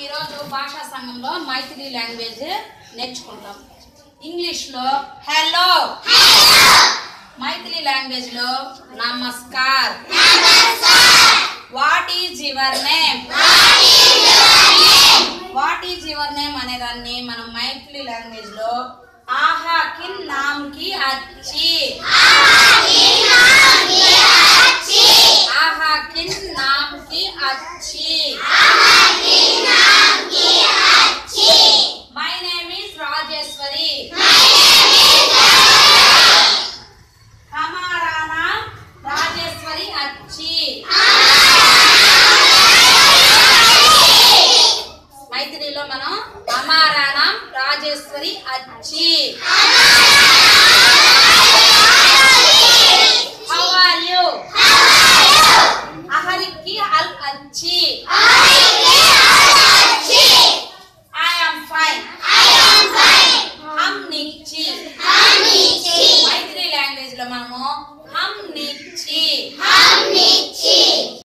ఈరోజు భాషా సంఘంలో మైథిలి లాంగ్వేజ్ నేర్చుకుంటాం ఇంగ్లీష్లో హలో మైథిలి లాంగ్వేజ్ లో నమస్కార్ what is your name what is your name అనే దాన్ని మనం మైథిలి లాంగ్వేజ్ లో ఆహా కిన్ నామ్ కి అచ్చి ఆహా కిన్ నామ్ కి అచ్చి మై నేమ్ ఈస్ రాజేశ్వరి हमारा नाम राजेश्वरी अच्छी మైత్రిలో మనం హమారా నామ్ రాజేశ్వరి అచ్చి హౌ ఆర్ యు అహరికి అల్ అచ్చి ఐ యామ్ ఫైన్ హమ్ నిచ్చి మైత్రి లాంగ్వేజ్ లో మనము హమ్ నిచ్చి